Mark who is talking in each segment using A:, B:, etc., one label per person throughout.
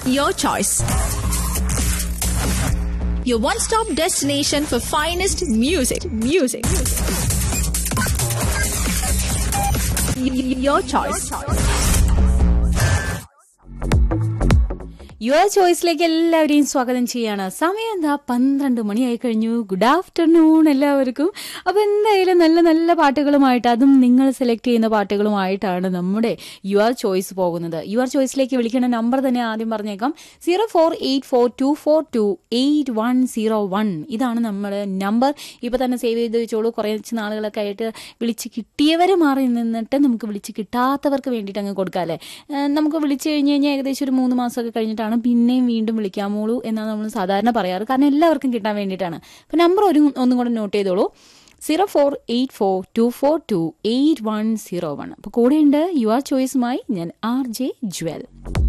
A: your choice. Your one-stop destination for finest music. Music. Your choice.
B: Your ചോയ്സിലേക്ക് എല്ലാവരെയും സ്വാഗതം ചെയ്യാണ് സമയം എന്താ പന്ത്രണ്ട് മണിയായി കഴിഞ്ഞു ഗുഡ് ആഫ്റ്റർനൂൺ എല്ലാവർക്കും അപ്പോൾ എന്തായാലും നല്ല നല്ല പാട്ടുകളുമായിട്ട് അതും നിങ്ങൾ സെലക്ട് ചെയ്യുന്ന പാട്ടുകളുമായിട്ടാണ് നമ്മുടെ യുവർ ചോയ്സ് പോകുന്നത് യുവർ ചോയ്സിലേക്ക് വിളിക്കുന്ന നമ്പർ തന്നെ ആദ്യം പറഞ്ഞേക്കാം zero four eight four two four two eight one zero one ഇതാണ് നമ്മുടെ നമ്പർ ഇപ്പോൾ തന്നെ സേവ് ചെയ്ത് വെച്ചോളൂ കുറച്ച് നാളുകളൊക്കെ ആയിട്ട് വിളിച്ച് കിട്ടിയവരെ മാറി നിന്നിട്ട് നമുക്ക് വിളിച്ച് കിട്ടാത്തവർക്ക് വേണ്ടിയിട്ട് അങ്ങ് കൊടുക്കാം അല്ലേ ഏഹ് നമുക്ക് വിളിച്ചു കഴിഞ്ഞ് കഴിഞ്ഞാൽ ഏകദേശം ഒരു മൂന്ന് മാസമൊക്കെ കഴിഞ്ഞിട്ടാണ് പിന്നെയും വീണ്ടും വിളിക്കാമോളൂ എന്നാണ് നമ്മൾ സാധാരണ പറയാറ് കാരണം എല്ലാവർക്കും കിട്ടാൻ വേണ്ടിയിട്ടാണ് അപ്പോൾ നമ്പർ ഒരു ഒന്നും കൂടെ നോട്ട് ചെയ്തോളൂ zero four eight four two four two eight one zero one അപ്പോൾ കൂടെയുണ്ട് യു ആർ ചോയ്സുമായി ഞാൻ ആർ ജെ ജ്വൽ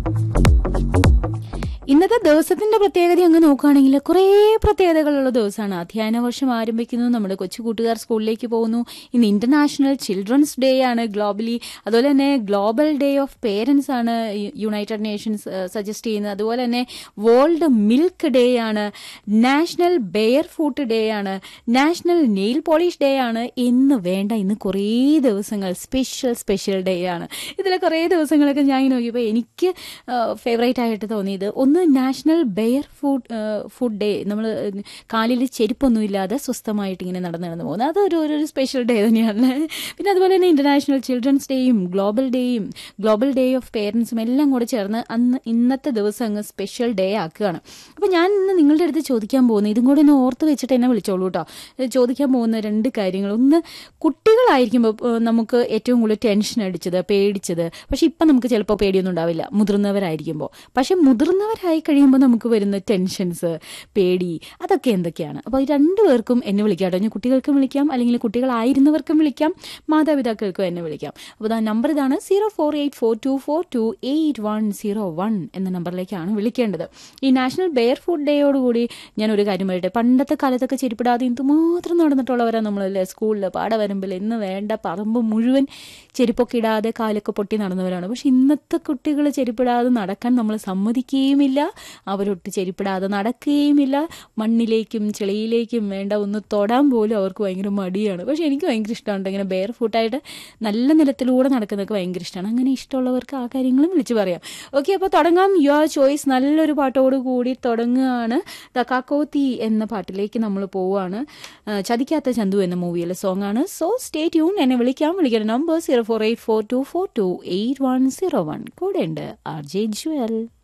B: ഇന്നത്തെ ദിവസത്തിന്റെ പ്രത്യേകത അങ്ങ് നോക്കുകയാണെങ്കിൽ കുറേ പ്രത്യേകതകളുള്ള ദിവസമാണ് അധ്യയന വർഷം ആരംഭിക്കുന്നു നമ്മുടെ കൊച്ചു കൂട്ടുകാർ സ്കൂളിലേക്ക് പോകുന്നു ഇന്ന് ഇന്റർനാഷണൽ ചിൽഡ്രൻസ് ഡേ ആണ് ഗ്ലോബലി അതുപോലെ തന്നെ ഗ്ലോബൽ ഡേ ഓഫ് പേരൻസ് ആണ് യുണൈറ്റഡ് നേഷൻസ് സജസ്റ്റ് ചെയ്യുന്നത് അതുപോലെ തന്നെ വേൾഡ് മിൽക്ക് ഡേ ആണ് നാഷണൽ ബെയർ ഫുഡ് ഡേ ആണ് നാഷണൽ നെയിൽ പോളിഷ് ഡേ ആണ് എന്ന് വേണ്ട ഇന്ന് കുറേ ദിവസങ്ങൾ സ്പെഷ്യൽ സ്പെഷ്യൽ ഡേ ആണ് ഇതിലെ കുറേ ദിവസങ്ങളൊക്കെ ഞാൻ ഇങ്ങനെ നോക്കിയപ്പോൾ എനിക്ക് ഫേവറേറ്റ് ആയിട്ട് തോന്നിയത് ഒന്ന് national barefoot foot day നമ്മൾ കാലിൽ ചെരുപ്പൊന്നും ഇല്ലാതെ സ്വസ്ഥമായിട്ട് ഇങ്ങനെ നടന്ന് നടന്ന് പോകുന്നത് അതൊരു ഒരു ഒരു സ്പെഷ്യൽ ഡേ തന്നെയാണ് പിന്നെ അതുപോലെ തന്നെ ഇന്റർനാഷണൽ ചിൽഡ്രൻസ് ഡേയും ഗ്ലോബൽ ഡേയും ഗ്ലോബൽ ഡേ ഓഫ് പേരൻസും എല്ലാം കൂടെ ചേർന്ന് അന്ന് ഇന്നത്തെ ദിവസം അങ്ങ് സ്പെഷ്യൽ ഡേ ആക്കുകയാണ് അപ്പോൾ ഞാൻ ഇന്ന് നിങ്ങളുടെ അടുത്ത് ചോദിക്കാൻ പോകുന്നത് ഇതും കൂടെ ഒന്ന് ഓർത്ത് വെച്ചിട്ട് എന്നെ വിളിച്ചോളൂ കേട്ടോ ചോദിക്കാൻ പോകുന്ന രണ്ട് കാര്യങ്ങൾ ഒന്ന് കുട്ടികളായിരിക്കുമ്പോൾ ഏഹ്, നമുക്ക് ഏറ്റവും കൂടുതൽ ടെൻഷൻ അടിച്ചത് പേടിച്ചത് പക്ഷെ ഇപ്പം നമുക്ക് ചിലപ്പോൾ പേടിയൊന്നും ഉണ്ടാവില്ല മുതിർന്നവരായിരിക്കുമ്പോൾ പക്ഷെ മുതിർന്നവരായി കഴിയുമ്പോൾ നമുക്ക് വരുന്ന ടെൻഷൻസ് പേടി അതൊക്കെ എന്തൊക്കെയാണ് അപ്പോൾ ഈ രണ്ടുപേർക്കും എന്നെ വിളിക്കാം കേട്ടോ ഇനി കുട്ടികൾക്കും വിളിക്കാം അല്ലെങ്കിൽ കുട്ടികളായിരുന്നവർക്കും വിളിക്കാം മാതാപിതാക്കൾക്കും എന്നെ വിളിക്കാം അപ്പോൾ ആ നമ്പർ ഇതാണ് zero four eight four two four two eight one zero one എന്ന നമ്പറിലേക്കാണ് വിളിക്കേണ്ടത് ഈ നാഷണൽ ബെയർ ഫുഡ് ഡേയോടുകൂടി ഞാൻ ഒരു കാര്യം പറയട്ടെ പണ്ടത്തെ കാലത്തൊക്കെ ചെരുപ്പിടാതെ എന്തുമാത്രം നടന്നിട്ടുള്ളവരാണ് നമ്മളല്ലേ സ്കൂളിൽ പാടവരമ്പിൽ എന്ന് വേണ്ട പറമ്പ് മുഴുവൻ ചെരുപ്പൊക്കെ ഇടാതെ കാലൊക്കെ പൊട്ടി നടന്നവരാണ് പക്ഷെ ഇന്നത്തെ കുട്ടികൾ ചെരുപ്പിടാതെ നടക്കാൻ നമ്മൾ സമ്മതിക്കുകയുമില്ല അവരൊട്ട് ചെരുപ്പിടാതെ നടക്കുകയുമില്ല മണ്ണിലേക്കും ചെളിയിലേക്കും വേണ്ട ഒന്ന് തൊടാൻ പോലും അവർക്ക് ഭയങ്കര മടിയാണ് പക്ഷെ എനിക്ക് ഭയങ്കര ഇഷ്ടമുണ്ട് ഇങ്ങനെ ബെയർ ഫുട്ടായിട്ട് നല്ല നിലത്തിലൂടെ നടക്കുന്നതൊക്കെ ഭയങ്കര ഇഷ്ടമാണ് അങ്ങനെ ഇഷ്ടമുള്ളവർക്ക് ആ കാര്യങ്ങളും വിളിച്ചു പറയാം ഓക്കെ അപ്പോൾ തുടങ്ങാം യുവർ ചോയ്സ് നല്ലൊരു പാട്ടോട് കൂടി തുടങ്ങുകയാണ് തക്കാക്കോത്തി എന്ന പാട്ടിലേക്ക് നമ്മൾ പോവുകയാണ് ആ, ചതിക്കാത്ത ചന്തു എന്ന മൂവിയിലെ സോങ് ആണ് സോ സ്റ്റേ ട്യൂൺ എന്നെ വിളിക്കാം വിളിക്കുന്ന number zero four eight four two four two eight one zero one കൂടെ ഉണ്ട് ആർ ജെ ജ്വൽ